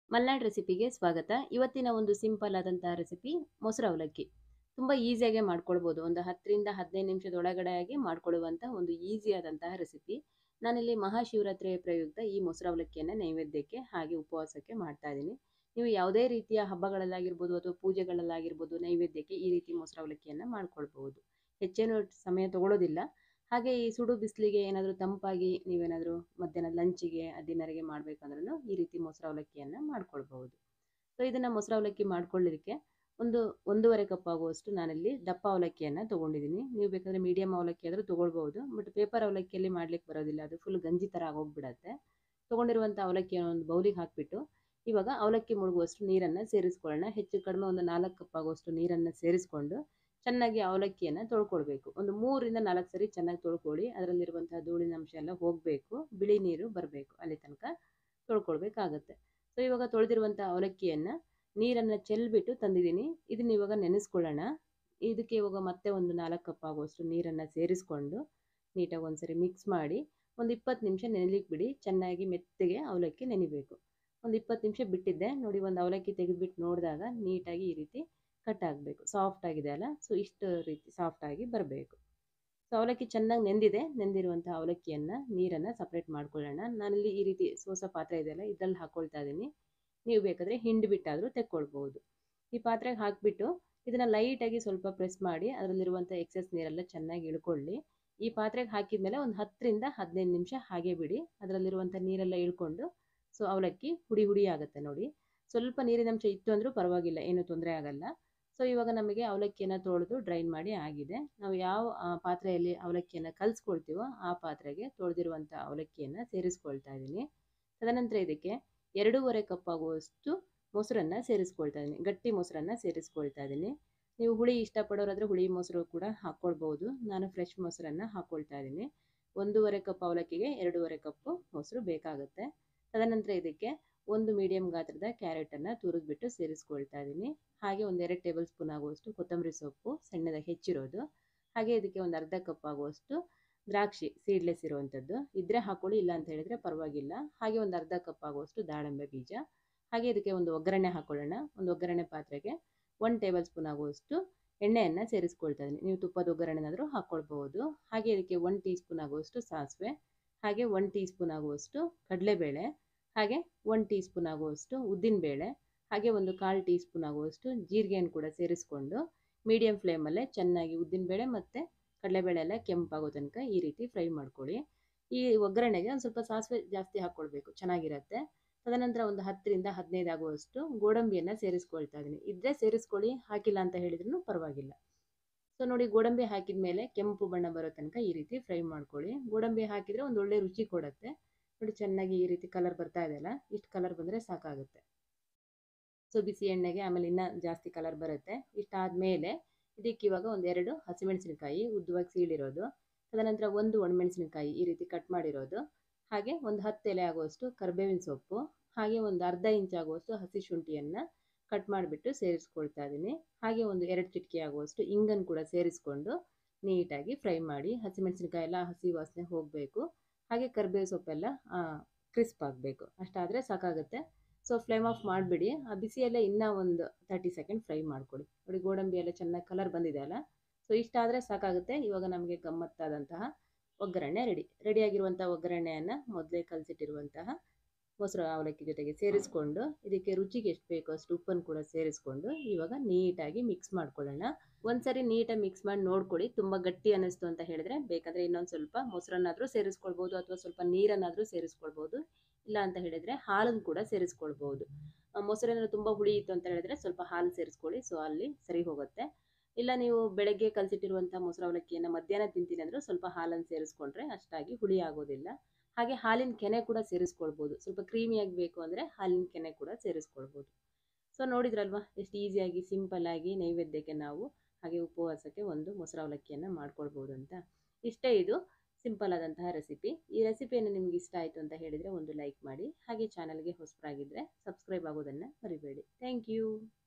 ಮಲ್ನಾಡ್ ರೆಸಿಪಿಗೆ ಸ್ವಾಗತ ಇವತ್ತಿನ ಒಂದು ಸಿಂಪಲ್ ಆದಂತಹ ರೆಸಿಪಿ ಮೊಸರು ಅವಲಕ್ಕಿ ತುಂಬ ಈಸಿಯಾಗಿ ಮಾಡ್ಕೊಳ್ಬೋದು ಒಂದು ಹತ್ತರಿಂದ ಹದಿನೈದು ನಿಮಿಷದೊಳಗಡೆಯಾಗಿ ಮಾಡ್ಕೊಳ್ಳುವಂಥ ಒಂದು ಈಸಿ ಆದಂತಹ ರೆಸಿಪಿ ನಾನಿಲ್ಲಿ ಮಹಾಶಿವರಾತ್ರಿಯ ಪ್ರಯುಕ್ತ ಈ ಮೊಸರು ಅವಲಕ್ಕಿಯನ್ನು ನೈವೇದ್ಯಕ್ಕೆ ಹಾಗೆ ಉಪವಾಸಕ್ಕೆ ಮಾಡ್ತಾ ಇದ್ದೀನಿ ನೀವು ಯಾವುದೇ ರೀತಿಯ ಹಬ್ಬಗಳಲ್ಲಾಗಿರ್ಬೋದು ಅಥವಾ ಪೂಜೆಗಳಲ್ಲಾಗಿರ್ಬೋದು ನೈವೇದ್ಯಕ್ಕೆ ಈ ರೀತಿ ಮೊಸರು ಅವಲಕ್ಕಿಯನ್ನು ಮಾಡ್ಕೊಳ್ಬೋದು ಹೆಚ್ಚೇನು ಸಮಯ ತಗೊಳ್ಳೋದಿಲ್ಲ ಹಾಗೆ ಈ ಸುಡು ಬಿಸಿಲಿಗೆ ಏನಾದರೂ ತಂಪಾಗಿ ನೀವೇನಾದರೂ ಮಧ್ಯಾಹ್ನ ಲಂಚಿಗೆ ಡಿನ್ನರ್ಗೆ ಮಾಡಬೇಕಂದ್ರೂ ಈ ರೀತಿ ಮೊಸರು ಅವಲಕ್ಕಿಯನ್ನು ಮಾಡ್ಕೊಳ್ಬಹುದು ಸೊ ಇದನ್ನು ಮೊಸರು ಅವಲಕ್ಕಿ ಮಾಡ್ಕೊಳ್ಳೋದಕ್ಕೆ ಒಂದು ಒಂದೂವರೆ ಕಪ್ ಆಗುವಷ್ಟು ನಾನಿಲ್ಲಿ ದಪ್ಪ ಅವಲಕ್ಕಿಯನ್ನು ತೊಗೊಂಡಿದ್ದೀನಿ ನೀವು ಬೇಕಾದರೆ ಮೀಡಿಯಮ್ ಅವಲಕ್ಕಿ ಆದರೂ ತೊಗೊಳ್ಬೋದು ಬಟ್ ಪೇಪರ್ ಅವಲಕ್ಕಿಯಲ್ಲಿ ಮಾಡ್ಲಿಕ್ಕೆ ಬರೋದಿಲ್ಲ ಅದು ಫುಲ್ ಗಂಜಿ ಥರ ಆಗೋಗ್ಬಿಡತ್ತೆ ತೊಗೊಂಡಿರುವಂಥ ಅವಲಕ್ಕಿಯನ್ನು ಒಂದು ಬೌಲಿಗೆ ಹಾಕಿಬಿಟ್ಟು ಇವಾಗ ಅವಲಕ್ಕಿ ಮುಳುಗುವಷ್ಟು ನೀರನ್ನು ಸೇರಿಸ್ಕೊಳ್ಳೋಣ ಹೆಚ್ಚು ಕಡಿಮೆ ಒಂದು ನಾಲ್ಕು ಕಪ್ ಆಗುವಷ್ಟು ನೀರನ್ನು ಸೇರಿಸ್ಕೊಂಡು ಚೆನ್ನಾಗಿ ಅವಲಕ್ಕಿಯನ್ನು ತೊಳ್ಕೊಳ್ಬೇಕು ಒಂದು ಮೂರಿಂದ ನಾಲ್ಕು ಸರಿ ಚೆನ್ನಾಗಿ ತೊಳ್ಕೊಳ್ಳಿ ಅದರಲ್ಲಿರುವಂತಹ ಧೂಳಿನ ಅಂಶ ಎಲ್ಲ ಹೋಗಬೇಕು ಬಿಳಿ ನೀರು ಬರಬೇಕು ಅಲ್ಲಿ ತನಕ ತೊಳ್ಕೊಳ್ಬೇಕಾಗತ್ತೆ ಸೊ ಇವಾಗ ತೊಳೆದಿರುವಂಥ ಅವಲಕ್ಕಿಯನ್ನು ನೀರನ್ನು ಚೆಲ್ಬಿಟ್ಟು ತಂದಿದ್ದೀನಿ ಇದನ್ನ ಇವಾಗ ನೆನೆಸ್ಕೊಳ್ಳೋಣ ಇದಕ್ಕೆ ಇವಾಗ ಮತ್ತೆ ಒಂದು ನಾಲ್ಕು ಕಪ್ ಆಗುವಷ್ಟು ನೀರನ್ನು ಸೇರಿಸ್ಕೊಂಡು ನೀಟಾಗಿ ಒಂದ್ಸರಿ ಮಿಕ್ಸ್ ಮಾಡಿ ಒಂದು ಇಪ್ಪತ್ತು ನಿಮಿಷ ನೆನೆಲಿಕ್ಕೆ ಬಿಡಿ ಚೆನ್ನಾಗಿ ಮೆತ್ತಗೆ ಅವಲಕ್ಕಿ ನೆನಿಬೇಕು ಒಂದು ಇಪ್ಪತ್ತು ನಿಮಿಷ ಬಿಟ್ಟಿದ್ದೆ ನೋಡಿ ಒಂದು ಅವಲಕ್ಕಿ ತೆಗೆದುಬಿಟ್ಟು ನೋಡಿದಾಗ ನೀಟಾಗಿ ಈ ರೀತಿ ಕಟ್ ಆಗಬೇಕು ಸಾಫ್ಟ್ ಆಗಿದೆ ಅಲ್ಲ ಸೊ ಇಷ್ಟು ರೀತಿ ಸಾಫ್ಟಾಗಿ ಬರಬೇಕು ಸೊ ಅವಲಕ್ಕಿ ಚೆನ್ನಾಗಿ ನೆಂದಿದೆ ನೆಂದಿರುವಂಥ ಅವಲಕ್ಕಿಯನ್ನು ನೀರನ್ನು ಸಪ್ರೇಟ್ ಮಾಡ್ಕೊಳ್ಳೋಣ ನಾನಿಲ್ಲಿ ಈ ರೀತಿ ಸೋಸ ಪಾತ್ರೆ ಇದೆಯಲ್ಲ ಇದರಲ್ಲಿ ಹಾಕ್ಕೊಳ್ತಾ ಇದ್ದೀನಿ ನೀವು ಬೇಕಾದರೆ ಹಿಂಡಿ ಬಿಟ್ಟಾದರೂ ತೆಕ್ಕೊಳ್ಬೋದು ಈ ಪಾತ್ರೆಗೆ ಹಾಕಿಬಿಟ್ಟು ಇದನ್ನು ಲೈಟಾಗಿ ಸ್ವಲ್ಪ ಪ್ರೆಸ್ ಮಾಡಿ ಅದರಲ್ಲಿರುವಂಥ ಎಕ್ಸೆಸ್ ನೀರೆಲ್ಲ ಚೆನ್ನಾಗಿ ಇಳ್ಕೊಳ್ಳಿ ಈ ಪಾತ್ರೆಗೆ ಹಾಕಿದ ಮೇಲೆ ಒಂದು ಹತ್ತರಿಂದ ಹದಿನೈದು ನಿಮಿಷ ಹಾಗೆ ಬಿಡಿ ಅದರಲ್ಲಿರುವಂಥ ನೀರೆಲ್ಲ ಇಳ್ಕೊಂಡು ಸೊ ಅವಲಕ್ಕಿ ಹುಡಿ ಹುಡಿ ಆಗುತ್ತೆ ನೋಡಿ ಸ್ವಲ್ಪ ನೀರಿನ ಅಂಶ ಇತ್ತು ಅಂದರೂ ಪರವಾಗಿಲ್ಲ ಏನೂ ತೊಂದರೆ ಆಗಲ್ಲ ಸೊ ಇವಾಗ ನಮಗೆ ಅವಲಕ್ಕಿಯನ್ನು ತೊಳೆದು ಡ್ರೈನ್ ಮಾಡಿ ಆಗಿದೆ ನಾವು ಯಾವ ಪಾತ್ರೆಯಲ್ಲಿ ಅವಲಕ್ಕಿಯನ್ನು ಕಲಿಸ್ಕೊಳ್ತೀವೋ ಆ ಪಾತ್ರೆಗೆ ತೊಳೆದಿರುವಂಥ ಅವಲಕ್ಕಿಯನ್ನು ಸೇರಿಸ್ಕೊಳ್ತಾ ಇದ್ದೀನಿ ತದನಂತರ ಇದಕ್ಕೆ ಎರಡೂವರೆ ಕಪ್ ಆಗುವಷ್ಟು ಮೊಸರನ್ನು ಸೇರಿಸ್ಕೊಳ್ತಾ ಇದ್ದೀನಿ ಗಟ್ಟಿ ಮೊಸರನ್ನು ಸೇರಿಸ್ಕೊಳ್ತಾ ಇದ್ದೀನಿ ನೀವು ಹುಳಿ ಇಷ್ಟಪಡೋರಾದರೆ ಹುಳಿ ಮೊಸರು ಕೂಡ ಹಾಕ್ಕೊಳ್ಬೋದು ನಾನು ಫ್ರೆಶ್ ಮೊಸರನ್ನು ಹಾಕ್ಕೊಳ್ತಾ ಇದ್ದೀನಿ ಒಂದೂವರೆ ಕಪ್ ಅವಲಕ್ಕಿಗೆ ಎರಡೂವರೆ ಕಪ್ಪು ಮೊಸರು ಬೇಕಾಗುತ್ತೆ ತದನಂತರ ಇದಕ್ಕೆ ಒಂದು ಮೀಡಿಯಂ ಗಾತ್ರದ ಕ್ಯಾರೆಟನ್ನು ತುರಿದ್ಬಿಟ್ಟು ಸೇರಿಸ್ಕೊಳ್ತಾ ಇದ್ದೀನಿ ಹಾಗೆ ಒಂದು ಎರಡು ಟೇಬಲ್ ಸ್ಪೂನ್ ಆಗುವಷ್ಟು ಕೊತ್ತಂಬರಿ ಸೊಪ್ಪು ಸಣ್ಣದಾಗಿ ಹೆಚ್ಚಿರೋದು ಹಾಗೆ ಇದಕ್ಕೆ ಒಂದು ಅರ್ಧ ಕಪ್ ಆಗುವಷ್ಟು ದ್ರಾಕ್ಷಿ ಸೀಡ್ಲೆಸ್ ಇರುವಂಥದ್ದು ಇದ್ದರೆ ಹಾಕೊಳ್ಳಿ ಇಲ್ಲ ಅಂತ ಹೇಳಿದರೆ ಪರವಾಗಿಲ್ಲ ಹಾಗೆ ಒಂದು ಅರ್ಧ ಕಪ್ ಆಗುವಷ್ಟು ದಾಳಿಂಬೆ ಬೀಜ ಹಾಗೆ ಇದಕ್ಕೆ ಒಂದು ಒಗ್ಗರಣೆ ಹಾಕೊಳ್ಳೋಣ ಒಂದು ಒಗ್ಗರಣೆ ಪಾತ್ರೆಗೆ ಒನ್ ಟೇಬಲ್ ಸ್ಪೂನ್ ಆಗುವಷ್ಟು ಎಣ್ಣೆಯನ್ನು ಸೇರಿಸ್ಕೊಳ್ತಾ ಇದ್ದೀನಿ ನೀವು ತುಪ್ಪದ ಒಗ್ಗರಣೆನಾದರೂ ಹಾಕ್ಕೊಳ್ಬಹುದು ಹಾಗೆ ಇದಕ್ಕೆ ಒನ್ ಟೀ ಸ್ಪೂನ್ ಆಗುವಷ್ಟು ಸಾಸಿವೆ ಹಾಗೆ ಒನ್ ಟೀ ಸ್ಪೂನ್ ಆಗುವಷ್ಟು ಕಡಲೆಬೇಳೆ ಹಾಗೆ ಒನ್ ಟೀ ಸ್ಪೂನ್ ಆಗುವಷ್ಟು ಉದ್ದಿನಬೇಳೆ ಹಾಗೆ ಒಂದು ಕಾಲು ಟೀ ಸ್ಪೂನ್ ಆಗುವಷ್ಟು ಜೀರಿಗೆಯನ್ನು ಕೂಡ ಸೇರಿಸ್ಕೊಂಡು ಮೀಡಿಯಂ ಫ್ಲೇಮಲ್ಲೇ ಚೆನ್ನಾಗಿ ಉದ್ದಿನಬೇಳೆ ಮತ್ತು ಕಡಲೆಬೇಳೆ ಎಲ್ಲ ಕೆಂಪಾಗೋ ತನಕ ಈ ರೀತಿ ಫ್ರೈ ಮಾಡ್ಕೊಳ್ಳಿ ಈ ಒಗ್ಗರಣೆಗೆ ಒಂದು ಸ್ವಲ್ಪ ಸಾಸಿವೆ ಜಾಸ್ತಿ ಹಾಕ್ಕೊಳ್ಬೇಕು ಚೆನ್ನಾಗಿರುತ್ತೆ ತದನಂತರ ಒಂದು ಹತ್ತರಿಂದ ಹದಿನೈದು ಆಗುವಷ್ಟು ಗೋಡಂಬಿಯನ್ನು ಸೇರಿಸ್ಕೊಳ್ತಾ ಇದ್ದೀನಿ ಇದ್ದರೆ ಸೇರಿಸ್ಕೊಳ್ಳಿ ಹಾಕಿಲ್ಲ ಅಂತ ಹೇಳಿದ್ರೂ ಪರವಾಗಿಲ್ಲ ಸೊ ನೋಡಿ ಗೋಡಂಬಿ ಹಾಕಿದ ಮೇಲೆ ಕೆಂಪು ಬಣ್ಣ ಬರೋ ತನಕ ಈ ರೀತಿ ಫ್ರೈ ಮಾಡ್ಕೊಳ್ಳಿ ಗೋಡಂಬಿ ಹಾಕಿದರೆ ಒಂದು ಒಳ್ಳೆ ರುಚಿ ಕೊಡುತ್ತೆ ನೋಡಿ ಚೆನ್ನಾಗಿ ಈ ರೀತಿ ಕಲರ್ ಬರ್ತಾ ಇದೆಯಲ್ಲ ಇಷ್ಟು ಕಲರ್ ಬಂದರೆ ಸಾಕಾಗುತ್ತೆ ಸೊ ಬಿಸಿ ಎಣ್ಣೆಗೆ ಆಮೇಲೆ ಇನ್ನೂ ಜಾಸ್ತಿ ಕಲರ್ ಬರುತ್ತೆ ಇಷ್ಟಾದಮೇಲೆ ಇದಕ್ಕೆ ಇವಾಗ ಒಂದೆರಡು ಹಸಿಮೆಣಸಿನಕಾಯಿ ಉದ್ದವಾಗಿ ಸೀಳಿರೋದು ತದನಂತರ ಒಂದು ಒಣಮೆಣಸಿನಕಾಯಿ ಈ ರೀತಿ ಕಟ್ ಮಾಡಿರೋದು ಹಾಗೆ ಒಂದು ಹತ್ತು ಎಲೆ ಆಗುವಷ್ಟು ಕರ್ಬೇವಿನ ಸೊಪ್ಪು ಹಾಗೆ ಒಂದು ಅರ್ಧ ಇಂಚ್ ಆಗುವಷ್ಟು ಹಸಿ ಶುಂಠಿಯನ್ನು ಕಟ್ ಮಾಡಿಬಿಟ್ಟು ಸೇರಿಸ್ಕೊಳ್ತಾ ಇದ್ದೀನಿ ಹಾಗೆ ಒಂದು ಎರಡು ಚಿಟಿಕೆ ಆಗುವಷ್ಟು ಇಂಗನ್ನು ಕೂಡ ಸೇರಿಸ್ಕೊಂಡು ನೀಟಾಗಿ ಫ್ರೈ ಮಾಡಿ ಹಸಿಮೆಣಸಿನಕಾಯಿ ಎಲ್ಲ ಹಸಿ ವಾಸನೆ ಹೋಗಬೇಕು ಹಾಗೆ ಕರ್ಬೇವು ಸೊಪ್ಪೆಲ್ಲ ಕ್ರಿಸ್ಪ್ ಆಗಬೇಕು ಅಷ್ಟಾದರೆ ಸಾಕಾಗುತ್ತೆ ಸೊ ಫ್ಲೇಮ್ ಆಫ್ ಮಾಡಿಬಿಡಿ ಆ ಬಿಸಿಯಲ್ಲೇ ಇನ್ನೂ ಒಂದು ತರ್ಟಿ ಸೆಕೆಂಡ್ ಫ್ರೈ ಮಾಡ್ಕೊಳ್ಳಿ ನೋಡಿ ಗೋಡಂಬಿ ಎಲ್ಲ ಚೆನ್ನಾಗಿ ಕಲರ್ ಬಂದಿದೆ ಅಲ್ಲ ಸೊ ಇಷ್ಟಾದರೆ ಸಾಕಾಗುತ್ತೆ ಇವಾಗ ನಮಗೆ ಗಮ್ಮತ್ತಾದಂತಹ ಒಗ್ಗರಣೆ ರೆಡಿ ರೆಡಿಯಾಗಿರುವಂಥ ಒಗ್ಗರಣೆಯನ್ನು ಮೊದಲೇ ಕಲಸಿಟ್ಟಿರುವಂತಹ ಮೊಸರು ಅವಲಕ್ಕಿ ಜೊತೆಗೆ ಸೇರಿಸ್ಕೊಂಡು ಇದಕ್ಕೆ ರುಚಿಗೆ ಎಷ್ಟು ಬೇಕೋ ಅಷ್ಟು ಉಪ್ಪನ್ನು ಕೂಡ ಸೇರಿಸ್ಕೊಂಡು ಇವಾಗ ನೀಟಾಗಿ ಮಿಕ್ಸ್ ಮಾಡ್ಕೊಳ್ಳೋಣ ಒಂದ್ಸರಿ ನೀಟಾಗಿ ಮಿಕ್ಸ್ ಮಾಡಿ ನೋಡ್ಕೊಳ್ಳಿ ತುಂಬ ಗಟ್ಟಿ ಅನ್ನಿಸ್ತು ಅಂತ ಹೇಳಿದ್ರೆ ಬೇಕಾದರೆ ಇನ್ನೊಂದು ಸ್ವಲ್ಪ ಮೊಸರನ್ನಾದರೂ ಸೇರಿಸ್ಕೊಳ್ಬೋದು ಅಥವಾ ಸ್ವಲ್ಪ ನೀರನ್ನಾದರೂ ಸೇರಿಸ್ಕೊಳ್ಬೋದು ಇಲ್ಲ ಅಂತ ಹೇಳಿದರೆ ಹಾಲನ್ನು ಕೂಡ ಸೇರಿಸ್ಕೊಳ್ಬೋದು ಮೊಸರೇನಾದ್ರು ತುಂಬ ಹುಳಿ ಇತ್ತು ಅಂತ ಹೇಳಿದ್ರೆ ಸ್ವಲ್ಪ ಹಾಲು ಸೇರಿಸ್ಕೊಳ್ಳಿ ಸೊ ಅಲ್ಲಿ ಸರಿ ಹೋಗುತ್ತೆ ಇಲ್ಲ ನೀವು ಬೆಳಗ್ಗೆ ಕಲಸಿಟ್ಟಿರುವಂಥ ಮೊಸರು ಅವಲಕ್ಕಿಯನ್ನು ಮಧ್ಯಾಹ್ನ ತಿಂತೀನಿ ಅಂದರೂ ಸ್ವಲ್ಪ ಹಾಲನ್ನು ಸೇರಿಸ್ಕೊಂಡ್ರೆ ಅಷ್ಟಾಗಿ ಹುಳಿ ಆಗೋದಿಲ್ಲ ಹಾಗೆ ಹಾಲಿನ ಕೆನೆ ಕೂಡ ಸೇರಿಸ್ಕೊಳ್ಬೋದು ಸ್ವಲ್ಪ ಕ್ರೀಮಿಯಾಗಿ ಬೇಕು ಅಂದರೆ ಹಾಲಿನ ಕೆನೆ ಕೂಡ ಸೇರಿಸ್ಕೊಳ್ಬೋದು ಸೊ ನೋಡಿದ್ರಲ್ವಾ ಎಷ್ಟು ಈಸಿಯಾಗಿ ಸಿಂಪಲ್ಲಾಗಿ ನೈವೇದ್ಯಕ್ಕೆ ನಾವು ಹಾಗೆ ಉಪವಾಸಕ್ಕೆ ಒಂದು ಮೊಸರು ಅವಲಕ್ಕಿಯನ್ನು ಮಾಡ್ಕೊಳ್ಬೋದು ಅಂತ ಇಷ್ಟೇ ಇದು ಸಿಂಪಲ್ ಆದಂತಹ ರೆಸಿಪಿ ಈ ರೆಸಿಪಿಯನ್ನು ನಿಮ್ಗೆ ಇಷ್ಟ ಆಯಿತು ಅಂತ ಹೇಳಿದರೆ ಒಂದು ಲೈಕ್ ಮಾಡಿ ಹಾಗೆ ಚಾನಲ್ಗೆ ಹೊಸಬರಾಗಿದ್ದರೆ ಸಬ್ಸ್ಕ್ರೈಬ್ ಆಗೋದನ್ನು ಮರಿಬೇಡಿ ಥ್ಯಾಂಕ್ ಯು